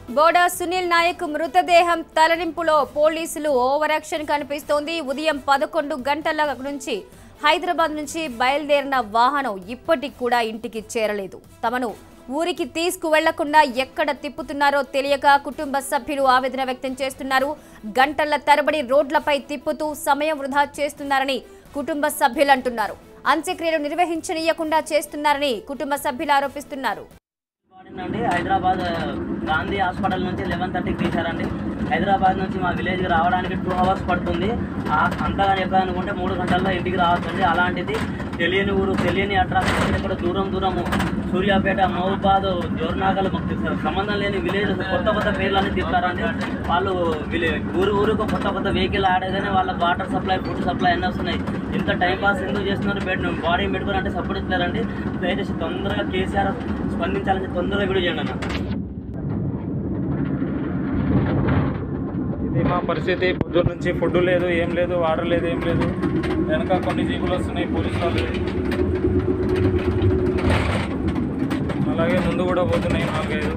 బోడా సునీల్ నాయక్ మృతదేహం తరలింపులో పోలీసులు over action కనిపిస్తోంది ఉదయం పదకొండు గంటల నుంచి హైదరాబాద్ నుంచి బయలుదేరిన వాహనం ఇప్పటికి కూడా ఇంటికి చేరలేదు తమను ఊరికి తీసుకువెళ్లకుండా ఎక్కడ తిప్పుతున్నారో తెలియక కుటుంబ సభ్యులు ఆవేదన వ్యక్తం చేస్తున్నారు గంటల తరబడి రోడ్లపై తిప్పుతూ సమయం వృధా చేస్తున్నారని కుటుంబ సభ్యులు అంటున్నారు అంత్యక్రియలు నిర్వహించనీయకుండా చేస్తున్నారని కుటుంబ సభ్యులు ఆరోపిస్తున్నారు అండి హైదరాబాద్ గాంధీ హాస్పిటల్ నుంచి లెవెన్ థర్టీకి తీశారండి హైదరాబాద్ నుంచి మా విలేజ్కి రావడానికి టూ అవర్స్ పడుతుంది ఆ- అంతగా ఎక్కడ అనుకుంటే మూడు గంటల్లో ఇంటికి రావచ్చండి అలాంటిది తెలియని ఊరు తెలియని అడ్రస్ ఇక్కడ దూరం దూరము సూర్యాపేట మహబూబాద్ జోర్నాగల్ మాకు తెలుసు. సంబంధం లేని విలేజ్ కొత్త కొత్త పేర్లన్నీ తిప్పుతారండి వాళ్ళు విలే ఊరు ఊరుకు కొత్త కొత్త వెహికల్ ఆడేగానే వాళ్ళకి వాటర్ సప్లై ఫుడ్ సప్లై అన్నీ వస్తున్నాయి ఇంత టైం పాస్ ఎందుకు చేస్తున్నారు బెడ్ బాడీ పెట్టుకుని అంటే సపోర్ట్ ఇస్తారండి దయచేసి తొందరగా కేసీఆర్ స్పందించాలని తొందరగా వీడియో చేయండి అన్న ఇది మా పరిస్థితి పొద్దున్న నుంచి ఫుడ్ లేదు ఏం లేదు వాటర్ లేదు ఏం లేదు వెనక కొన్ని జీపులు వస్తున్నాయి పోలీసు వాళ్ళు అలాగే ముందు కూడా పోతున్నాయి నాలుగైదు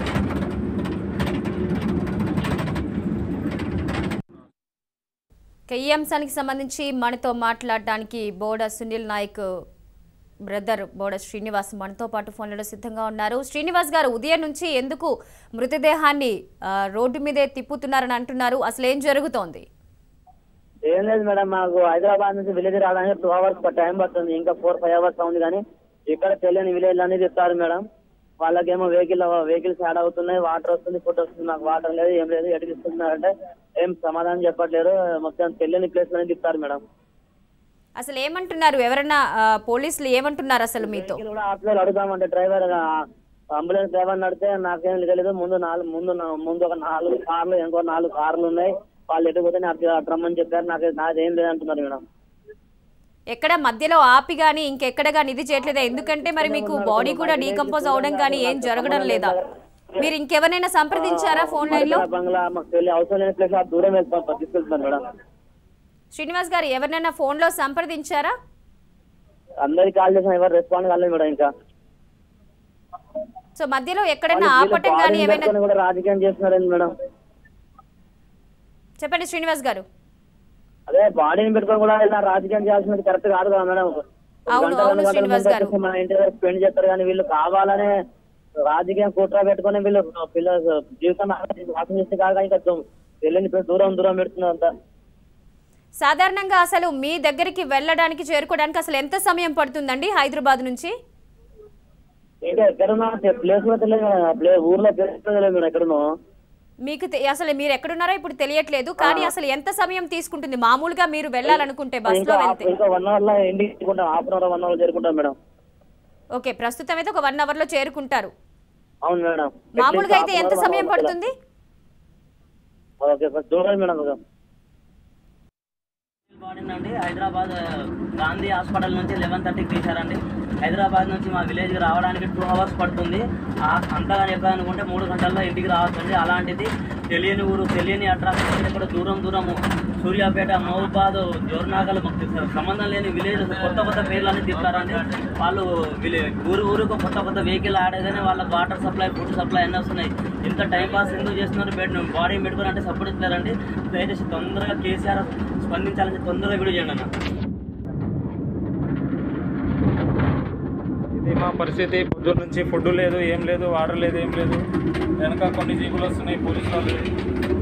ఇక ఈ అంశానికి సంబంధించి మనతో మాట్లాడడానికి బోడ సునీల్ నాయక్ బ్రదర్ బోడ శ్రీనివాస్ మనతో పాటు ఫోన్లలో సిద్ధంగా ఉన్నారు శ్రీనివాస్ గారు ఉదయం నుంచి ఎందుకు మృతదేహాన్ని ఆ, రోడ్డు మీదే తిప్పుతున్నారని అంటున్నారు అసలు ఏం జరుగుతోంది ఏం లేదు మేడం మాకు హైదరాబాద్ నుంచి విలేజ్ రావడానికి టూ అవర్స్ టైం పడుతుంది ఇంకా ఫోర్ ఫైవ్ అవర్స్ ఉంది కానీ ఇక్కడ తెలియని విలేజ్ అనేది ఇస్తారు మేడం వాళ్ళకేమో వెహికల్ వెహికల్స్ యాడ్ అవుతున్నాయి వాటర్ వస్తుంది ఫుడ్ వస్తుంది మాకు వాటర్ లేదు ఏం లేదు ఎటు ఇస్తున్నారంటే ఏం సమాధానం చెప్పట్లేరు మొత్తం తెలియని ప్లేస్ అనేది ఇస్తారు మేడం అసలు ఏమంటున్నారు ఎవరన్నా ఆ, పోలీసులు ఏమంటున్నారు అసలు మీతో వెహికల్ కూడా హాస్పిటల్ అడుగుతామంటే డ్రైవర్ అంబులెన్స్ డ్రైవర్ నడితే నాకేం తెలియదు ముందు నాలుగు ముందు నా- ముందు ఒక నాలుగు కార్లు ఇంకో నాలుగు కార్లు ఉన్నాయి వాళ్ళు ఎటు పోతే నాకు అటు రమ్మని చెప్పారు నాకు నాదేం లేదంటున్నారు మేడం ఎక్కడ మధ్యలో ఆపి కానీ ఇంకెక్కడ కానీ ఇది చేయట్లేదా ఎందుకంటే మరి మీకు బాడీ కూడా డీకంపోజ్ అవడం కానీ ఏం జరగడం లేదా మీరు ఇంకెవరైనా సంప్రదించారా ఫోన్ లైన్ లో బంగ్లా మాకు తెలియ అవసరం లేని ప్లేస్ దూరం వెళ్తాం తీసుకెళ్తాను మేడం శ్రీనివాస్ గారు ఎవరినైనా ఫోన్ లో సంప్రదించారా అందరికి కాల్ చేసిన ఎవరు రెస్పాండ్ కాలేదు మేడం ఇంకా సో మధ్యలో ఎక్కడైనా వాళ్ళు ఆపటం వీళ్ళు కానీ బాడీని ఏమైనా పెట్టుకొని కూడా రాజకీయం చేస్తున్నారండి మేడం చెప్పండి శ్రీనివాస్ గారు అదే బాడీని పెట్టుకొని కూడా ఇలా రాజకీయం చేయాల్సినది కరెక్ట్ కాదు కదా మేడం ఒక అవును, గంట, అవును, రెండు గంటల శ్రీనివాస్ ముందు గారు. వచ్చేసి మన ఇంటి దగ్గర స్పెండ్ చేస్తారు కానీ వీళ్ళు కావాలనే రాజకీయం కుట్ర పెట్టుకొని వీళ్ళు పిల్లల జీవితం నాశనం చేస్తే కాక ఇంకా దూ- తెలియని ప్లేస్ దూరం దూరం పెడుతున్నారు అంతా సాధారణంగా అసలు మీ దగ్గరికి వెళ్ళడానికి చేరుకోవడానికి అసలు ఎంత సమయం పడుతుందండి హైదరాబాద్ నుంచి ఇంకా ఎక్కడున్నా ప్లేస్ కూడా తెలియదు మేడం ప్లే ఊర్లో ప్లేస్ కూడా తెలియదు మేడం ఎక్కడున్నా మీకు తె- అసలు మీరు ఎక్కడున్నారో ఇప్పుడు తెలియట్లేదు కానీ అసలు ఎంత సమయం తీసుకుంటుంది మామూలుగా మీరు వెళ్ళాలనుకుంటే బస్సులో ఇంకా వెళ్తే ఇంకా వన్ అవర్ లో ఇంటికి చేరుకుంటాం half an hour one hour చేరుకుంటాం మేడం ఓకే ప్రస్తుతం అయితే ఒక వన్ అవర్ లో చేరుకుంటారు అవును మేడం మామూలుగా అయితే ఎంత సమయం పడుతుంది ఓకే సార్ చూడండి మేడం ఒక బాడీని అండి హైదరాబాద్ గాంధీ హాస్పిటల్ నుంచి లెవెన్ థర్టీకి తీశారండి హైదరాబాద్ నుంచి మా విలేజ్కి రావడానికి టూ అవర్స్ పడుతుంది ఆ- అంతగా ఎక్కడ అనుకుంటే మూడు గంటల్లో ఇంటికి రావచ్చండి అలాంటిది తెలియని ఊరు తెలియని అడ్రస్ ఇక్కడ దూరం దూరము సూర్యాపేట మహబూబాద్ జోర్నాగల్ మాకు తెలుసు. సంబంధం లేని విలేజ్ కొత్త కొత్త పేర్లన్నీ తిప్పుతారండి వాళ్ళు విలే ఊరు ఊరుకు కొత్త కొత్త వెహికల్ ఆడేగానే వాళ్ళకి వాటర్ సప్లై ఫుడ్ సప్లై అన్నీ వస్తున్నాయి ఇంత టైం పాస్ ఎందుకు చేస్తున్నారు బెడ్ బాడీ పెట్టుకుని అంటే సపోర్ట్ ఇస్తారండి దయచేసి తొందరగా కేసీఆర్ స్పందించాలని తొందరగా వీడియో చేయండి అన్న ఇది మా పరిస్థితి పొద్దున్న నుంచి ఫుడ్ లేదు ఏం లేదు వాటర్ లేదు ఏం లేదు వెనక కొన్ని జీపులు వస్తున్నాయి పోలీసు వాళ్ళు